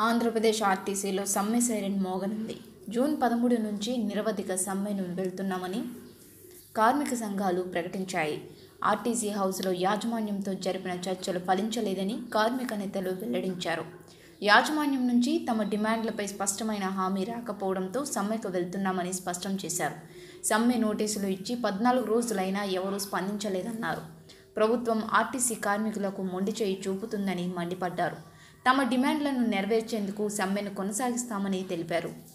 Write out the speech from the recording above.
ఆంధ్రప్రదేశ్ ఆర్టీసీలో సమ్మె siren మోగనుంది June పదమూడు నుంచి నిరవధిక సమ్మెను వెళ్తున్నామని కార్మిక సంఘాలు ప్రకటించాయి ఆర్టీసీ హౌస్లో యాజమాన్యంతో జరిపిన చర్చలు ఫలించలేదని కార్మిక నేతలు వెల్లడించారు యాజమాన్యం నుంచి తమ డిమాండ్లపై స్పష్టమైన హామీ రాకపోవడంతో సమ్మెకు వెళ్తున్నామని స్పష్టం చేశారు సమ్మె నోటీసులు ఇచ్చి పద్నాలుగు రోజులైనా ఎవరూ స్పందించలేదన్నారు ప్రభుత్వం ఆర్టీసీ కార్మికులకు మొండి చేయి చూపుతుందని మండిపడ్డారు తమ డిమాండ్లను నెరవేర్చేందుకు సమ్మెను కొనసాగిస్తామని తెలిపారు